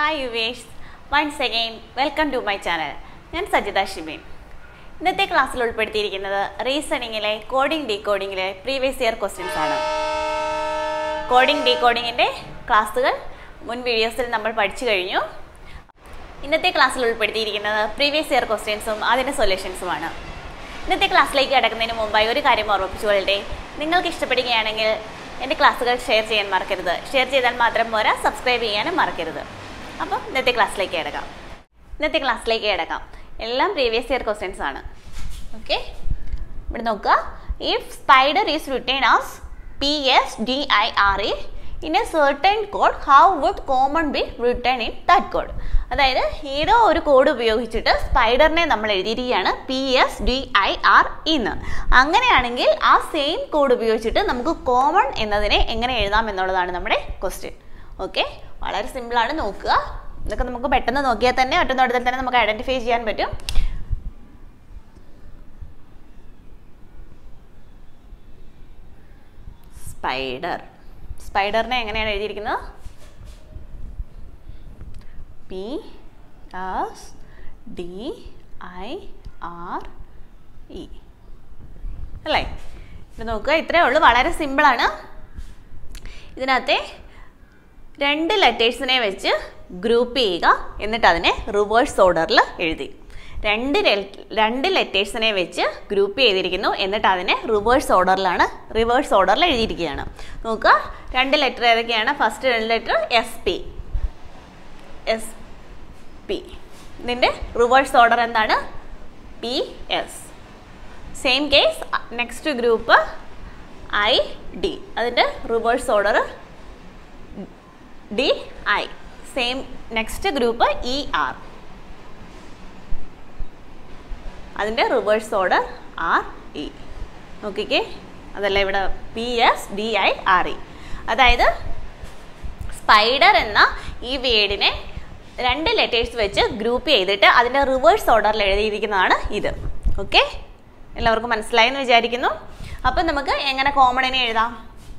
hi യുവേഷ് once again welcome to my channel ഞാൻ സജിത ഷിബിൻ ഇന്നത്തെ ക്ലാസ്സിൽ ഉൾപ്പെടുത്തിയിരിക്കുന്നത് റീസണിങ്ങിലെ കോഡിംഗ് ഡീകോഡിങ്ങിലെ പ്രീവിയസ് ഇയർ ക്വസ്റ്റ്യൻസ് ആണ് കോഡിംഗ് ഡീകോഡിങ്ങിൻ്റെ ക്ലാസ്സുകൾ മുൻ വീഡിയോസിൽ നമ്മൾ പഠിച്ചു കഴിഞ്ഞു ഇന്നത്തെ ക്ലാസ്സിൽ ഉൾപ്പെടുത്തിയിരിക്കുന്നത് പ്രീവിയസ് ഇയർ ക്വസ്റ്റ്യൻസും അതിൻ്റെ സൊല്യൂഷൻസുമാണ് ഇന്നത്തെ ക്ലാസ്സിലേക്ക് കടക്കുന്നതിന് മുമ്പായി ഒരു കാര്യം ഓർമ്മിപ്പിച്ചുകൊള്ളട്ടെ നിങ്ങൾക്ക് ഇഷ്ടപ്പെടുകയാണെങ്കിൽ എൻ്റെ ക്ലാസ്സുകൾ ഷെയർ ചെയ്യാൻ മറക്കരുത് ഷെയർ ചെയ്താൽ മാത്രം പോരാ സബ്സ്ക്രൈബ് ചെയ്യാനും മറക്കരുത് അപ്പോൾ ഇന്നത്തെ ക്ലാസ്സിലേക്ക് കിടക്കാം ഇന്നത്തെ ക്ലാസ്സിലേക്ക് കിടക്കാം എല്ലാം പ്രീവിയസ് ഇയർ ക്വസ്റ്റ്യൻസ് ആണ് ഓക്കെ ഇവിടെ നോക്കുക if spider is written as P S D I R A in a certain code how would common be written in that code അതായത് ഏതോ ഒരു കോഡ് ഉപയോഗിച്ചിട്ട് സ്പൈഡറിനെ നമ്മൾ എഴുതിയിരിക്കുകയാണ് P S D I R ഇന്ന് അങ്ങനെയാണെങ്കിൽ ആ സെയിം കോഡ് ഉപയോഗിച്ചിട്ട് നമുക്ക് കോമൺ എന്നതിനെ എങ്ങനെ എഴുതാം എന്നുള്ളതാണ് നമ്മുടെ ക്വസ്റ്റ്യൻ ഓക്കെ വളരെ സിമ്പിളാണ് നോക്കുക ഇതൊക്കെ നമുക്ക് പെട്ടെന്ന് നോക്കിയാൽ തന്നെ ഒറ്റനോട്ടത്തിൽ തന്നെ നമുക്ക് ഐഡൻറ്റിഫൈ ചെയ്യാൻ പറ്റും സ്പൈഡർ സ്പൈഡറിനെ എങ്ങനെയാണ് എഴുതിയിരിക്കുന്നത് P S D I R E അല്ലേ ഇത് നോക്കുക ഇത്രയേ ഉള്ളൂ വളരെ സിമ്പിളാണ് ഇതിനകത്തെ രണ്ട് ലെറ്റേഴ്സിനെ വെച്ച് ഗ്രൂപ്പ് ചെയ്യുക എന്നിട്ട് അതിനെ റിവേഴ്സ് ഓർഡറിൽ എഴുതി രണ്ട് രണ്ട് ലെറ്റേഴ്സിനെ വെച്ച് ഗ്രൂപ്പ് ചെയ്തിരിക്കുന്നു എന്നിട്ട് അതിനെ റിവേഴ്സ് ഓർഡറിലാണ് റിവേഴ്സ് ഓർഡറിൽ എഴുതിയിരിക്കുകയാണ് നോക്കുക രണ്ട് ലെറ്റർ ഏതൊക്കെയാണ് ഫസ്റ്റ് രണ്ട് letter S P S P ഇതിൻ്റെ റിവേഴ്സ് ഓർഡർ എന്താണ് P S same case next group I D അതിൻ്റെ reverse order D I same next group E R അതിൻ്റെ റിവേഴ്സ് ഓർഡർ ആർ ഇ നോക്കിക്കേ അതല്ല ഇവിടെ P S D I R E അതായത് spider എന്ന ഈ വേർഡിനെ രണ്ട് ലെറ്റേഴ്സ് വെച്ച് ഗ്രൂപ്പ് ചെയ്തിട്ട് അതിൻ്റെ റിവേഴ്സ് ഓർഡറിൽ എഴുതിയിരിക്കുന്നതാണ് ഇത് ഓക്കെ എല്ലാവർക്കും മനസ്സിലായെന്ന് വിചാരിക്കുന്നു അപ്പം നമുക്ക് എങ്ങനെ കോമണിനെ എഴുതാം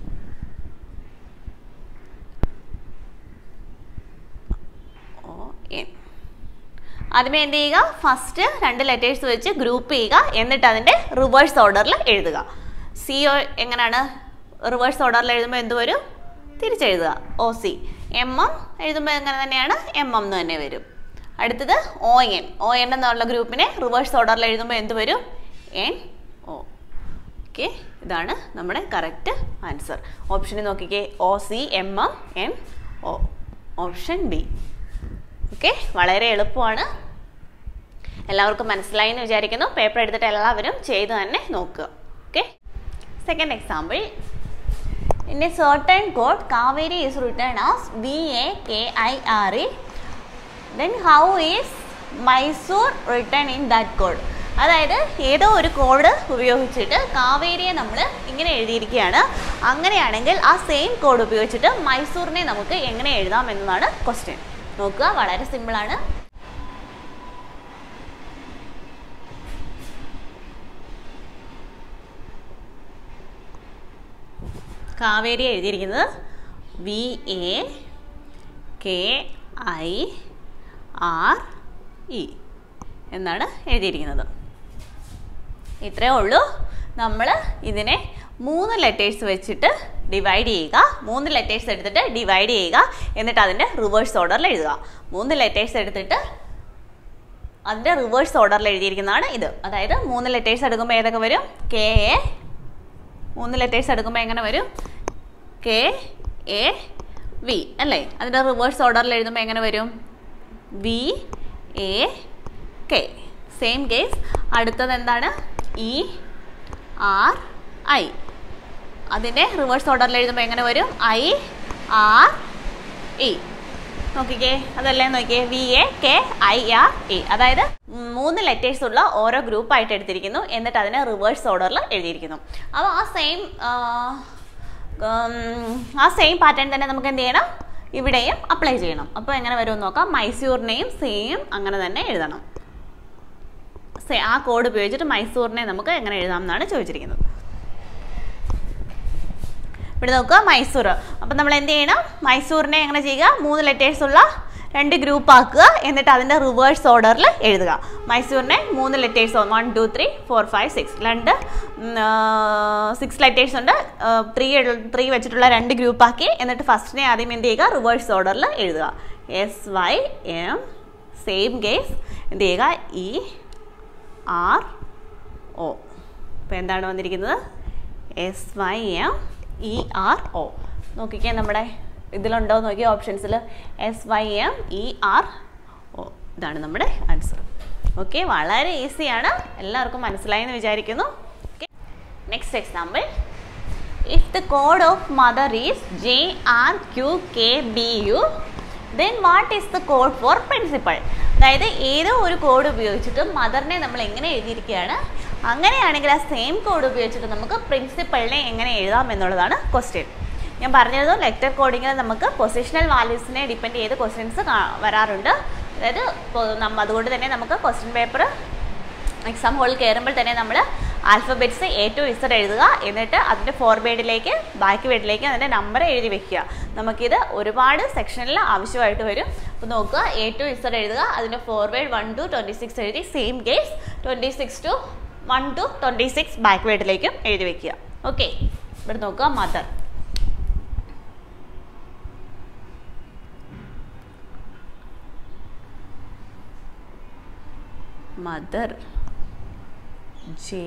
ഓ എൻ ആദ്യമേ എന്ത് ചെയ്യുക ഫസ്റ്റ് രണ്ട് ലെറ്റേഴ്സ് വെച്ച് ഗ്രൂപ്പ് ചെയ്യുക എന്നിട്ട് അതിൻ്റെ റിവേഴ്സ് ഓർഡറിൽ എഴുതുക സി ഒ എങ്ങനെയാണ് റിവേഴ്സ് ഓർഡറിൽ എഴുതുമ്പോൾ എന്ത് വരും തിരിച്ചെഴുതുക ഒ സി എം എം എഴുതുമ്പോൾ എങ്ങനെ തന്നെയാണ് എം എം എന്ന് തന്നെ വരും അടുത്തത് ഒ എൻ ഒ എൻ എന്നുള്ള ഗ്രൂപ്പിനെ റിവേഴ്സ് ഓർഡറിൽ എഴുതുമ്പോൾ എന്ത് വരും എൻ ഒ ഓക്കെ ഇതാണ് നമ്മുടെ കറക്റ്റ് ആൻസർ ഓപ്ഷനിൽ നോക്കിക്കേ O C M M N O option B okay വളരെ എളുപ്പമാണ് എല്ലാവർക്കും മനസ്സിലായി എന്ന് വിചാരിക്കുന്നു പേപ്പർ എടുത്തിട്ട് എല്ലാവരും ചെയ്ത് തന്നെ നോക്കുക okay second example in a certain code Kaveri is written as V A K I R E then how is Mysore written in that code അതായത് ഏതോ ഒരു കോഡ് ഉപയോഗിച്ചിട്ട് കാവേരിയെ നമ്മൾ ഇങ്ങനെ എഴുതിയിരിക്കുകയാണ് അങ്ങനെയാണെങ്കിൽ ആ സെയിം കോഡ് ഉപയോഗിച്ചിട്ട് മൈസൂറിനെ നമുക്ക് എങ്ങനെ എഴുതാം എന്നതാണ് ക്വസ്റ്റ്യൻ നോക്കുക വളരെ സിമ്പിളാണ് കാവേരി എഴുതിയിരിക്കുന്നത് V A K I R E എന്നാണ് എഴുതിയിരിക്കുന്നത് ഇത്രയേ ഉള്ളൂ നമ്മൾ ഇതിനെ മൂന്ന് ലെറ്റേഴ്സ് വെച്ചിട്ട് ഡിവൈഡ് ചെയ്യുക മൂന്ന് ലെറ്റേഴ്സ് എടുത്തിട്ട് ഡിവൈഡ് ചെയ്യുക എന്നിട്ട് അതിൻ്റെ റിവേഴ്സ് ഓർഡറിൽ എഴുതുക മൂന്ന് ലെറ്റേഴ്സ് എടുത്തിട്ട് അതിൻ്റെ റിവേഴ്സ് ഓർഡറിൽ എഴുതിയിരിക്കുന്നതാണ് ഇത് അതായത് മൂന്ന് ലെറ്റേഴ്സ് എടുക്കുമ്പോൾ ഏതൊക്കെ വരും കെ എ മൂന്ന് ലെറ്റേഴ്സ് എടുക്കുമ്പോൾ എങ്ങനെ വരും കെ എ വി അല്ലേ അതിൻ്റെ റിവേഴ്സ് ഓർഡറിൽ എഴുതുമ്പോൾ എങ്ങനെ വരും V A K same case അടുത്തത് എന്താണ് ഇ ആർ ഐ അതിൻ്റെ റിവേഴ്സ് ഓർഡറിൽ എഴുതുമ്പോൾ എങ്ങനെ വരും ഐ ആർ ഇ നോക്കിക്കേ അതല്ലേ നോക്കിയേ V A K I R E അതായത് മൂന്ന് ലെറ്റേഴ്സ് ഉള്ള ഓരോ ഗ്രൂപ്പായിട്ട് എടുത്തിരിക്കുന്നു എന്നിട്ട് അതിനെ റിവേഴ്സ് ഓർഡറിൽ എഴുതിയിരിക്കുന്നു അപ്പോൾ ആ സെയിം ആ സെയിം പാറ്റേൺ തന്നെ നമുക്ക് എന്ത് ചെയ്യണം ഇവിടെയും അപ്ലൈ ചെയ്യണം അപ്പോൾ എങ്ങനെ വരുമെന്ന് നോക്കാം മൈസൂറിനെയും സെയിം അങ്ങനെ തന്നെ എഴുതണം ആ കോഡ് ഉപയോഗിച്ചിട്ട് മൈസൂറിനെ നമുക്ക് എങ്ങനെ എഴുതാം എന്നാണ് ചോദിച്ചിരിക്കുന്നത് ഇവിടെ നോക്കുക മൈസൂർ അപ്പം നമ്മൾ എന്ത് ചെയ്യണം മൈസൂരിനെ എങ്ങനെ ചെയ്യുക മൂന്ന് ലെറ്റേഴ്സ് ഉള്ള രണ്ട് ഗ്രൂപ്പ് ആക്കുക എന്നിട്ട് അതിൻ്റെ റിവേഴ്സ് ഓർഡറിൽ എഴുതുക മൈസൂരിനെ മൂന്ന് letters one two three four five six രണ്ട് സിക്സ് ലെറ്റേഴ്സ് ഉണ്ട് ത്രീ ത്രീ വെച്ചിട്ടുള്ള രണ്ട് ഗ്രൂപ്പ് ആക്കി എന്നിട്ട് ഫസ്റ്റിനെ ആദ്യം എന്ത് ചെയ്യുക റിവേഴ്സ് ഓർഡറിൽ എഴുതുക S Y M same case എന്ത് ചെയ്യുക ഇ ആർ ഒ അപ്പോൾ എന്താണ് വന്നിരിക്കുന്നത് S Y M E R O നോക്കിക്കേ നമ്മുടെ ഇതിലുണ്ടോ നോക്കിയ ഓപ്ഷൻസിൽ S Y M E R O ഇതാണ് നമ്മുടെ ആൻസർ ഓക്കെ വളരെ ഈസിയാണ് എല്ലാവർക്കും മനസ്സിലായി എന്ന് വിചാരിക്കുന്നു okay next example if the code of mother is J R Q K B U then what is the code for principal അതായത് ഏതോ ഒരു കോഡ് ഉപയോഗിച്ചിട്ട് മദറിനെ നമ്മൾ എങ്ങനെ എഴുതിയിരിക്കുകയാണ് അങ്ങനെയാണെങ്കിൽ ആ സെയിം കോഡ് ഉപയോഗിച്ചിട്ട് നമുക്ക് പ്രിൻസിപ്പളിനെ എങ്ങനെ എഴുതാം എന്നുള്ളതാണ് ക്വസ്റ്റ്യൻ ഞാൻ പറഞ്ഞത് ലെക്ചർ കോഡിങ്ങിൽ നമുക്ക് പൊസിഷണൽ വാല്യൂസിനെ ഡിപ്പെൻഡ് ചെയ്ത് ക്വസ്റ്റ്യൻസ് വരാറുണ്ട് അതായത് ഇപ്പോൾ നമ്മ അതുകൊണ്ട് തന്നെ നമുക്ക് ക്വസ്റ്റ്യൻ പേപ്പർ എക്സാം ഹോളിൽ കയറുമ്പോൾ തന്നെ നമ്മൾ ആൽഫബറ്റ്സ് എ ടു ഇസഡ് എഴുതുക എന്നിട്ട് അതിൻ്റെ ഫോർവേഡിലേക്ക് ബാക്ക് വേഡിലേക്ക് അതിൻ്റെ നമ്പർ എഴുതി വെക്കുക നമുക്കിത് ഒരുപാട് സെക്ഷനിൽ ആവശ്യമായിട്ട് വരും അപ്പോൾ നോക്കുക എ ടു ഇസഡ് എഴുതുക അതിൻ്റെ forward one to twenty six എഴുതി same case twenty six to one to twenty six ബാക്ക് വേഡിലേക്കും എഴുതി വെക്കുക ഓക്കെ ഇവിടെ നോക്കുക mother mother J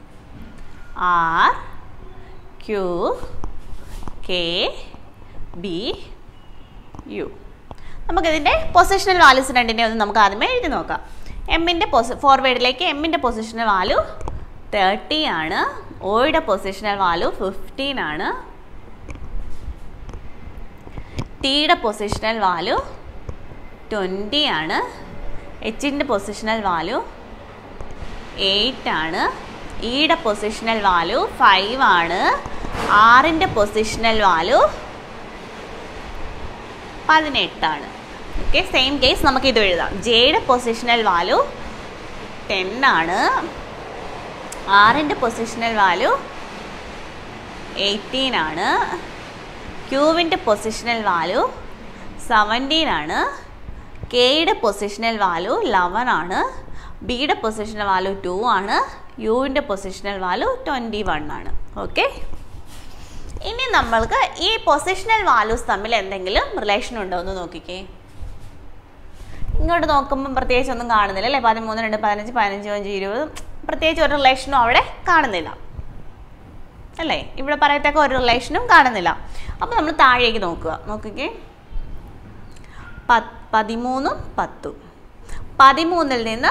R Q K B U നമുക്കിതിൻ്റെ പൊസിഷണൽ വാല്യൂസ് രണ്ടിനെ ഒന്ന് നമുക്ക് ആദ്യമേ എഴുതി നോക്കാം എമ്മിൻ്റെ പൊസി ഫോർവേഡിലേക്ക് എമ്മിൻ്റെ പൊസിഷണൽ വാല്യൂ തേർട്ടി ആണ് ഒയുടെ പൊസിഷണൽ വാല്യൂ ഫിഫ്റ്റീൻ ആണ് ടിയുടെ പൊസിഷണൽ വാല്യൂ ട്വൻറ്റി ആണ് എച്ചിൻ്റെ പൊസിഷണൽ വാല്യൂ എയ്റ്റ് ആണ് ഇയുടെ പൊസിഷണൽ വാല്യൂ ഫൈവ് ആണ് ആറിൻ്റെ പൊസിഷണൽ വാല്യൂ പതിനെട്ടാണ് ഓക്കെ സെയിം കേസ് നമുക്ക് ഇത് എഴുതാം ജെയുടെ പൊസിഷണൽ വാല്യൂ ടെൻ ആണ് ആറിൻ്റെ പൊസിഷണൽ വാല്യൂ എയ്റ്റീൻ ആണ് ക്യൂവിൻ്റെ പൊസിഷണൽ വാല്യൂ സെവൻറ്റീൻ ആണ് കെയുടെ പൊസിഷണൽ വാല്യൂ ലെവൻ ആണ് ബിയുടെ പൊസിഷണൽ വാല്യൂ ടു ആണ് യുവിൻ്റെ പൊസിഷണൽ വാല്യൂ ട്വൻറ്റി വൺ ആണ് ഓക്കെ ഇനി നമ്മൾക്ക് ഈ പൊസിഷണൽ വാല്യൂസ് തമ്മിൽ എന്തെങ്കിലും റിലേഷൻ ഉണ്ടോ എന്ന് നോക്കിക്കേ ഇങ്ങോട്ട് നോക്കുമ്പോൾ പ്രത്യേകിച്ച് ഒന്നും കാണുന്നില്ല അല്ലേ പതിമൂന്ന് രണ്ട് പതിനഞ്ച് പതിനഞ്ച് അഞ്ച് ഇരുപത് പ്രത്യേകിച്ച് ഒരു റിലേഷനും അവിടെ കാണുന്നില്ല അല്ലേ ഇവിടെ പറയത്തക്ക ഒരു റിലേഷനും കാണുന്നില്ല അപ്പോൾ നമ്മൾ താഴേക്ക് നോക്കുക നോക്കിക്കേ പത്ത് പതിമൂന്നും പത്തും പതിമൂന്നിൽ നിന്ന്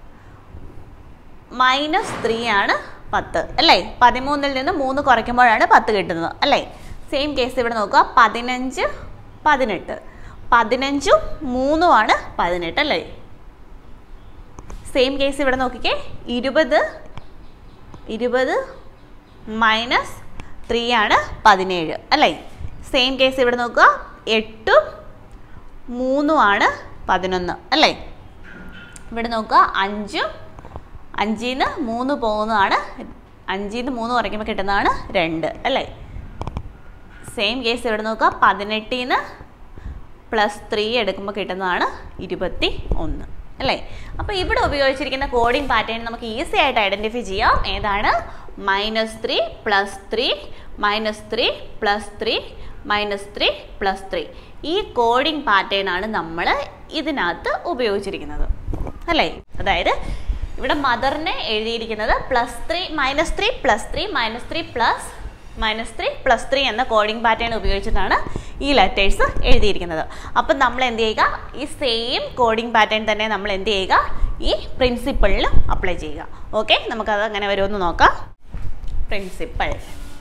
മൈനസ് ത്രീ ആണ് പത്ത് അല്ലേ പതിമൂന്നിൽ നിന്ന് മൂന്ന് കുറയ്ക്കുമ്പോഴാണ് പത്ത് കിട്ടുന്നത് അല്ലേ സെയിം കേസ് ഇവിടെ നോക്കുക പതിനഞ്ച് പതിനെട്ട് പതിനഞ്ചും മൂന്നുമാണ് പതിനെട്ട് അല്ലേ സെയിം കേസ് ഇവിടെ നോക്കിക്കേ ഇരുപത് ഇരുപത് മൈനസ് ത്രീ ആണ് പതിനേഴ് അല്ലേ സെയിം കേസ് ഇവിടെ നോക്കുക എട്ടും മൂന്നുമാണ് പതിനൊന്ന് അല്ലേ ഇവിടെ നോക്കുക അഞ്ചും അഞ്ചിൽ നിന്ന് മൂന്ന് പോകുന്നതാണ് അഞ്ചിൽ നിന്ന് മൂന്ന് കുറയ്ക്കുമ്പോൾ കിട്ടുന്നതാണ് രണ്ട് അല്ലേ സെയിം കേസ് ഇവിടെ നോക്കുക പതിനെട്ടിൽ നിന്ന് പ്ലസ് ത്രീ എടുക്കുമ്പോൾ കിട്ടുന്നതാണ് ഇരുപത്തി ഒന്ന് അല്ലേ അപ്പോൾ ഇവിടെ ഉപയോഗിച്ചിരിക്കുന്ന കോഡിംഗ് പാറ്റേൺ നമുക്ക് ഈസി ആയിട്ട് ഐഡൻറ്റിഫൈ ചെയ്യാം ഏതാണ് minus three plus three minus three plus three minus three plus three ഈ കോഡിംഗ് പാറ്റേൺ ആണ് നമ്മൾ ഇതിനകത്ത് ഉപയോഗിച്ചിരിക്കുന്നത് അല്ലേ അതായത് ഇവിടെ മദറിനെ എഴുതിയിരിക്കുന്നത് plus three minus three plus three minus three plus minus three plus three എന്ന കോഡിംഗ് പാറ്റേൺ ഉപയോഗിച്ചിട്ടാണ് ഈ ലെറ്റേഴ്സ് എഴുതിയിരിക്കുന്നത് അപ്പം നമ്മൾ എന്ത് ചെയ്യുക ഈ സെയിം കോഡിംഗ് പാറ്റേൺ തന്നെ നമ്മൾ എന്ത് ചെയ്യുക ഈ പ്രിൻസിപ്പിളിൽ അപ്ലൈ ചെയ്യുക ഓക്കെ നമുക്കത് അങ്ങനെ വരുമെന്ന് നോക്കാം പ്രിൻസിപ്പൾ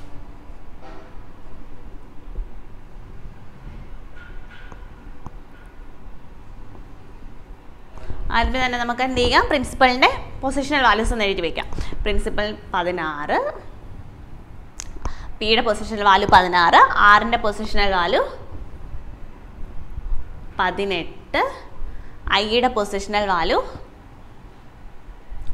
ആദ്യമേ തന്നെ നമുക്ക് എന്ത് ചെയ്യാം പ്രിൻസിപ്പളിൻ്റെ പൊസിഷണൽ വാല്യൂസ് ഒന്ന് എഴുതി വയ്ക്കാം പ്രിൻസിപ്പൽ പതിനാറ് പിയുടെ പൊസിഷണൽ വാല്യൂ പതിനാറ് ആറിൻ്റെ പൊസിഷണൽ വാല്യൂ പതിനെട്ട് ഐയുടെ പൊസിഷണൽ വാല്യൂ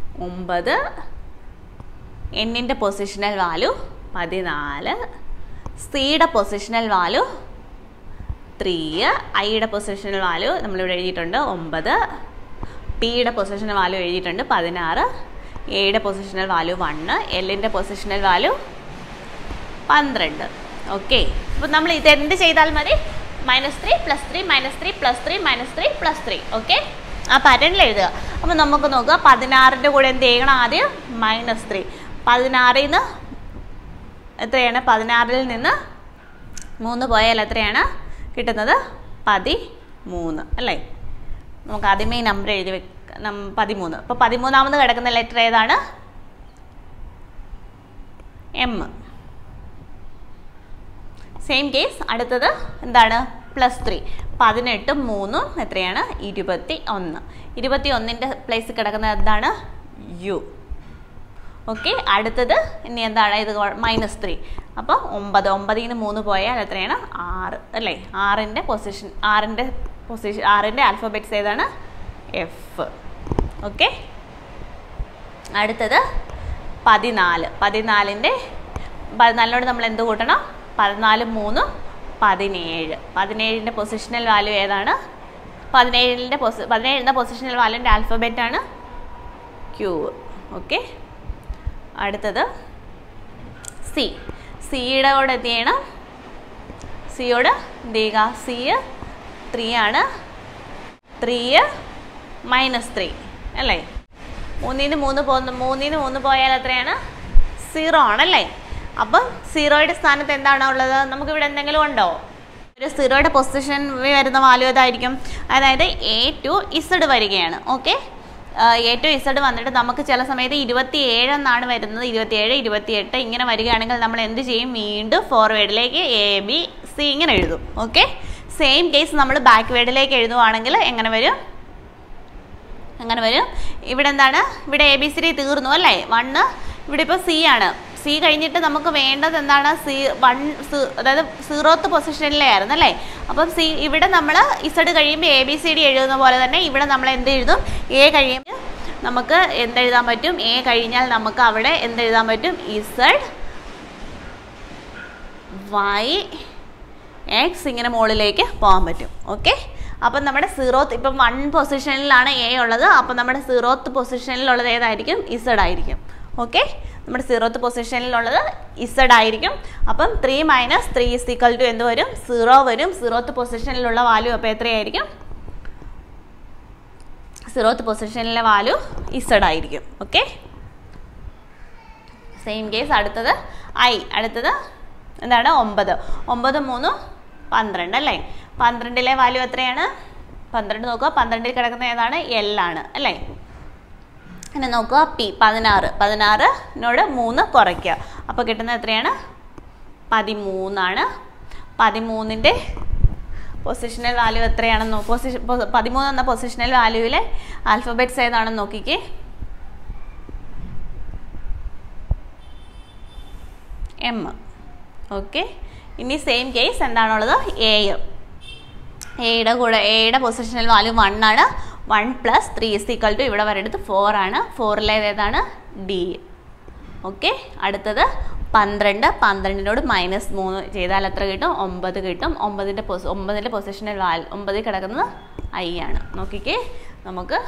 ഒമ്പത് എന്നിൻ്റെ പൊസിഷണൽ വാല്യൂ പതിനാല് സിയുടെ പൊസിഷണൽ വാല്യൂ ത്രീ ഐയുടെ പൊസിഷണൽ വാല്യൂ നമ്മളിവിടെ എഴുതിയിട്ടുണ്ട് ഒമ്പത് പിയുടെ പൊസിഷണൽ വാല്യൂ എഴുതിയിട്ടുണ്ട് പതിനാറ് എയുടെ പൊസിഷണൽ വാല്യൂ വണ്ണ് എല്ലിൻ്റെ പൊസിഷണൽ വാല്യൂ പന്ത്രണ്ട് ഓക്കെ അപ്പോൾ നമ്മൾ ഇത് എന്ത് ചെയ്താൽ മതി minus three plus three minus three plus three minus three plus three okay ആ പാറ്റേണിൽ എഴുതുക അപ്പോൾ നമുക്ക് നോക്കുക പതിനാറിൻ്റെ കൂടെ എന്ത് ചെയ്യണം ആദ്യം മൈനസ് ത്രീ പതിനാറിൽ നിന്ന് എത്രയാണ് പതിനാറിൽ നിന്ന് മൂന്ന് പോയാൽ എത്രയാണ് കിട്ടുന്നത് പതിമൂന്ന് അല്ലേ നമുക്ക് ആദ്യമേ നമ്പർ എഴുതി വെക്ക നം- പതിമൂന്ന് അപ്പോൾ പതിമൂന്നാമത് കിടക്കുന്ന ലെറ്റർ ഏതാണ് എം സെയിം കേസ് അടുത്തത് എന്താണ് പ്ലസ് ത്രീ പതിനെട്ടും മൂന്നും എത്രയാണ് ഇരുപത്തി ഒന്ന് ഇരുപത്തി ഒന്നിൻ്റെ പ്ലേസിൽ കിടക്കുന്നത് എന്താണ് യു ഓക്കെ അടുത്തത് ഇനി എന്താണ് ഇത് മൈനസ് ത്രീ അപ്പോൾ ഒമ്പത് ഒമ്പതിൽ നിന്ന് മൂന്ന് പോയാൽ എത്രയാണ് ആറ് അല്ലേ ആറിൻ്റെ പൊസിഷൻ ആറിൻ്റെ പൊസിഷൻ ആറിൻ്റെ ആൽഫബറ്റ്സ് ഏതാണ് എഫ് ഓക്കെ അടുത്തത് പതിനാല് പതിനാലിൻ്റെ പതിനാലിനോട് നമ്മൾ എന്ത് കൂട്ടണം പതിനാലും മൂന്നും പതിനേഴ് പതിനേഴിൻ്റെ പൊസിഷണൽ വാല്യൂ ഏതാണ് പതിനേഴിൻ്റെ പൊസി പതിനേഴിൻ്റെ പൊസിഷണൽ വാല്യൂൻ്റെ ആൽഫബറ്റ് ആണ് ക്യൂ ഓക്കെ അടുത്തത് സി സിയുടെ കൂടെ എന്ത് ചെയ്യണം സിയോട് എന്ത് ചെയ്യുക സി ത്രീ ആണ് ത്രീ മൈനസ് ത്രീ അല്ലേ മൂന്നിന് മൂന്ന് പോകുന്ന മൂന്നിന് മൂന്ന് പോയാൽ എത്രയാണ് സീറോ ആണല്ലേ അപ്പം സീറോയുടെ സ്ഥാനത്ത് എന്താണ് ഉള്ളത് നമുക്കിവിടെ എന്തെങ്കിലും ഉണ്ടോ ഒരു സീറോയുടെ പൊസിഷൻ വരുന്ന വാല്യൂ ഏതായിരിക്കും അതായത് എ ടു ഇസഡ് വരികയാണ് ഓക്കെ എ ടു ഇസഡ് വന്നിട്ട് നമുക്ക് ചില സമയത്ത് ഇരുപത്തി ഏഴ് എന്നാണ് വരുന്നത് ഇരുപത്തിയേഴ് ഇരുപത്തിയെട്ട് ഇങ്ങനെ വരികയാണെങ്കിൽ നമ്മൾ എന്ത് ചെയ്യും വീണ്ടും ഫോർവേഡിലേക്ക് എ ബി സി ഇങ്ങനെ എഴുതും ഓക്കെ സെയിം കേസ് നമ്മൾ ബാക്ക്വേഡിലേക്ക് എഴുതുവാണെങ്കിൽ എങ്ങനെ വരും അങ്ങനെ വരും ഇവിടെ എന്താണ് ഇവിടെ എ ബി സി ഡി തീർന്നു അല്ലേ വണ്ണ് ഇവിടെ ഇപ്പോൾ സി ആണ് സി കഴിഞ്ഞിട്ട് നമുക്ക് വേണ്ടത് എന്താണ് സി വൺ അതായത് സീറോത്ത് പൊസിഷനിലായിരുന്നു അല്ലേ അപ്പം സി ഇവിടെ നമ്മൾ ഇസഡ് കഴിയുമ്പോൾ എ ബി സി ഡി എഴുതുന്ന പോലെ തന്നെ ഇവിടെ നമ്മൾ എന്ത് എഴുതും എ കഴിയുമ്പോൾ നമുക്ക് എന്തെഴുതാൻ പറ്റും എ കഴിഞ്ഞാൽ നമുക്ക് അവിടെ എന്തെഴുതാൻ പറ്റും ഇസഡ് വൈ എക്സ് ഇങ്ങനെ മുകളിലേക്ക് പോകാൻ പറ്റും ഓക്കെ അപ്പം നമ്മുടെ സീറോത്ത് ഇപ്പം വൺ പൊസിഷനിലാണ് എ ഉള്ളത് അപ്പം നമ്മുടെ സീറോത്ത് പൊസിഷനിലുള്ളത് ഏതായിരിക്കും ഇസഡ് ആയിരിക്കും ഓക്കെ നമ്മുടെ സീറോത്ത് പൊസിഷനിലുള്ളത് ഇസഡ് ആയിരിക്കും അപ്പം three minus three is equal to എന്ത് വരും സീറോ വരും സീറോത്ത് പൊസിഷനിലുള്ള വാല്യൂ അപ്പോൾ എത്രയായിരിക്കും സീറോത്ത് പൊസിഷനിലെ വാല്യൂ ഇസഡ് ആയിരിക്കും ഓക്കെ സെയിം കേസ് അടുത്തത് ഐ അടുത്തത് എന്താണ് ഒമ്പത് ഒമ്പത് മൂന്ന് പന്ത്രണ്ട് അല്ലേ പന്ത്രണ്ടിലെ വാല്യൂ എത്രയാണ് പന്ത്രണ്ട് നോക്കുക പന്ത്രണ്ടിൽ കിടക്കുന്ന ഏതാണ് എൽ ആണ് അല്ലേ പിന്നെ നോക്കുക പി പതിനാറ് പതിനാറിനോട് മൂന്ന് കുറയ്ക്കുക അപ്പോൾ കിട്ടുന്നത് എത്രയാണ് പതിമൂന്നാണ് പതിമൂന്നിൻ്റെ പൊസിഷണൽ വാല്യൂ എത്രയാണെന്ന് പൊസിഷൻ പതിമൂന്ന് എന്ന പൊസിഷണൽ വാല്യൂവിലെ ആൽഫബറ്റ്സ് ഏതാണെന്ന് നോക്കിക്കേ എം ഓക്കെ ഇനി സെയിം കേസ് എന്താണുള്ളത് എ എയുടെ കൂടെ എയുടെ പൊസിഷണൽ വാല്യൂ വൺ ആണ് one plus three is equal to ഇവിടെ വരെടുത്ത് ഫോർ ആണ് ഫോറിലേത് ഏതാണ് ഡി ഓക്കെ അടുത്തത് പന്ത്രണ്ട് പന്ത്രണ്ടിനോട് മൈനസ് മൂന്ന് ചെയ്താൽ എത്ര കിട്ടും ഒമ്പത് കിട്ടും ഒമ്പതിൻ്റെ പൊസി ഒമ്പതിൻ്റെ പൊസിഷണൽ വാൽ ഒമ്പതിൽ കിടക്കുന്നത് ഐ ആണ് നോക്കിക്കേ നമുക്ക്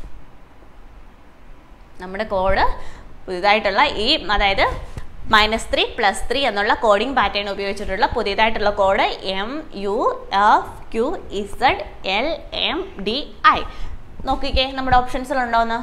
നമ്മുടെ കോഡ് പുതിയതായിട്ടുള്ള ഈ അതായത് മൈനസ് ത്രീ പ്ലസ് ത്രീ എന്നുള്ള കോഡിംഗ് പാറ്റേൺ ഉപയോഗിച്ചിട്ടുള്ള പുതിയതായിട്ടുള്ള code M U F Q Z L M D I നോക്കിക്കേ നമ്മുടെ ഓപ്ഷൻസിലുണ്ടോന്ന്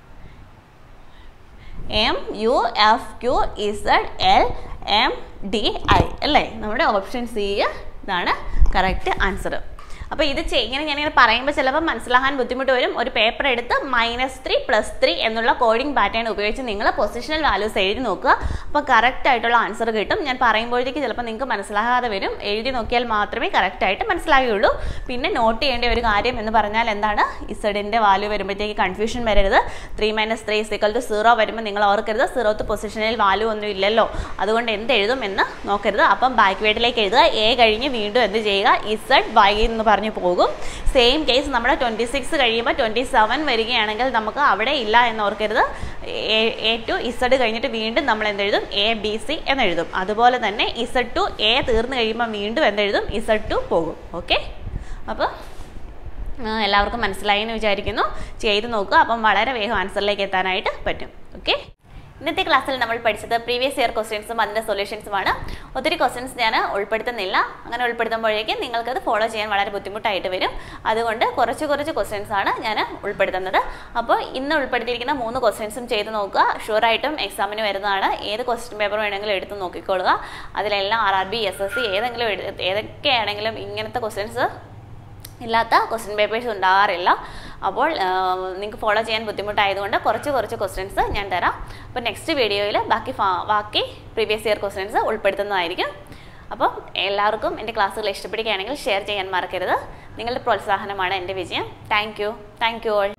M U F Q Z L M D I അല്ലേ നമ്മുടെ ഓപ്ഷൻ സി ഇതാണ് കറക്റ്റ് ആൻസർ അപ്പോൾ ഇത് ചെയ്- ഇങ്ങനെ ഞാനിങ്ങനെ പറയുമ്പോൾ ചിലപ്പോൾ മനസ്സിലാകാൻ ബുദ്ധിമുട്ട് വരും ഒരു പേപ്പർ എടുത്ത് മൈനസ് ത്രീ പ്ലസ് ത്രീ എന്നുള്ള കോഡിംഗ് പാറ്റേൺ ഉപയോഗിച്ച് നിങ്ങൾ പൊസിഷണൽ വാല്യൂസ് എഴുതി നോക്കുക അപ്പോൾ കറക്റ്റ് ആയിട്ടുള്ള ആൻസർ കിട്ടും ഞാൻ പറയുമ്പോഴത്തേക്ക് ചിലപ്പോൾ നിങ്ങൾക്ക് മനസ്സിലാകാതെ വരും എഴുതി നോക്കിയാൽ മാത്രമേ കറക്റ്റ് ആയിട്ട് മനസ്സിലാകുകയുള്ളൂ പിന്നെ നോട്ട് ചെയ്യേണ്ട ഒരു കാര്യം എന്ന് പറഞ്ഞാൽ എന്താണ് ഇസഡിൻ്റെ വാല്യൂ വരുമ്പോഴത്തേക്ക് കൺഫ്യൂഷൻ വരരുത് three minus three is equal to zero വരുമ്പോൾ നിങ്ങൾ ഓർക്കരുത് സീറോത്ത് പൊസിഷനിൽ വാല്യൂ ഒന്നും ഇല്ലല്ലോ അതുകൊണ്ട് എന്ത് എഴുതും എന്ന് നോക്കരുത് അപ്പം ബാക്ക് വേഡിലേക്ക് എഴുതുക എ കഴിഞ്ഞ് വീണ്ടും എന്ത് ചെയ്യുക ഇസഡ് വൈ എന്ന് പറയുക പറഞ്ഞു പോകും സെയിം കേസ് നമ്മുടെ ട്വൻറ്റി സിക്സ് കഴിയുമ്പോൾ ട്വൻറ്റി സെവൻ വരികയാണെങ്കിൽ നമുക്ക് അവിടെ ഇല്ല എന്ന് ഓർക്കരുത് എ ടു ഇസഡ് കഴിഞ്ഞിട്ട് വീണ്ടും നമ്മൾ എന്തെഴുതും എ ബി സി എന്നെഴുതും അതുപോലെ തന്നെ ഇസഡ് ടു എ തീർന്നു കഴിയുമ്പോൾ വീണ്ടും എന്തെഴുതും ഇസഡ് ടു പോകും ഓക്കെ അപ്പോൾ ആ, എല്ലാവർക്കും മനസ്സിലായി എന്ന് വിചാരിക്കുന്നു ചെയ്ത് നോക്കുക അപ്പം വളരെ വേഗം ആൻസറിലേക്ക് എത്താനായിട്ട് പറ്റും ഓക്കെ ഇന്നത്തെ ക്ലാസ്സിൽ നമ്മൾ പഠിച്ചത് പ്രീവിയസ് ഇയർ ക്വസ്റ്റ്യൻസും അതിൻ്റെ സൊല്യൂഷൻസുമാണ് ഒത്തിരി ക്വസ്റ്റ്യൻസ് ഞാൻ ഉൾപ്പെടുത്തുന്നില്ല അങ്ങനെ ഉൾപ്പെടുത്തുമ്പോഴേക്കും നിങ്ങൾക്കത് ഫോളോ ചെയ്യാൻ വളരെ ബുദ്ധിമുട്ടായിട്ട് വരും അതുകൊണ്ട് കുറച്ച് കുറച്ച് ക്വസ്റ്റ്യൻസ് ആണ് ഞാൻ ഉൾപ്പെടുത്തുന്നത് അപ്പോൾ ഇന്ന് ഉൾപ്പെടുത്തിയിരിക്കുന്ന മൂന്ന് ക്വസ്റ്റ്യൻസും ചെയ്ത് നോക്കുക ഷുവറായിട്ടും എക്സാമിന് വരുന്നതാണ് ഏത് ക്വസ്റ്റ്യൻ പേപ്പർ വേണമെങ്കിലും എടുത്ത് നോക്കിക്കൊള്ളുക അതിലെല്ലാം R R B S S C ഏതെങ്കിലും എടു- ഏതൊക്കെയാണെങ്കിലും ഇങ്ങനത്തെ ക്വസ്റ്റ്യൻസ് ഇല്ലാത്ത ക്വസ്റ്റ്യൻ പേപ്പേഴ്സ് ഉണ്ടാകാറില്ല അപ്പോൾ നിങ്ങൾക്ക് ഫോളോ ചെയ്യാൻ ബുദ്ധിമുട്ടായതുകൊണ്ട് കുറച്ച് കുറച്ച് ക്വസ്റ്റ്യൻസ് ഞാൻ തരാം അപ്പോൾ നെക്സ്റ്റ് വീഡിയോയിൽ ബാക്കി ഫാ- ബാക്കി പ്രീവിയസ് ഇയർ ക്വസ്റ്റ്യൻസ് ഉൾപ്പെടുത്തുന്നതായിരിക്കും അപ്പോൾ എല്ലാവർക്കും എൻ്റെ ക്ലാസ്സുകൾ ഇഷ്ടപ്പെടുകയാണെങ്കിൽ ഷെയർ ചെയ്യാൻ മറക്കരുത് നിങ്ങളുടെ പ്രോത്സാഹനമാണ് എൻ്റെ വിജയം thank you thank you all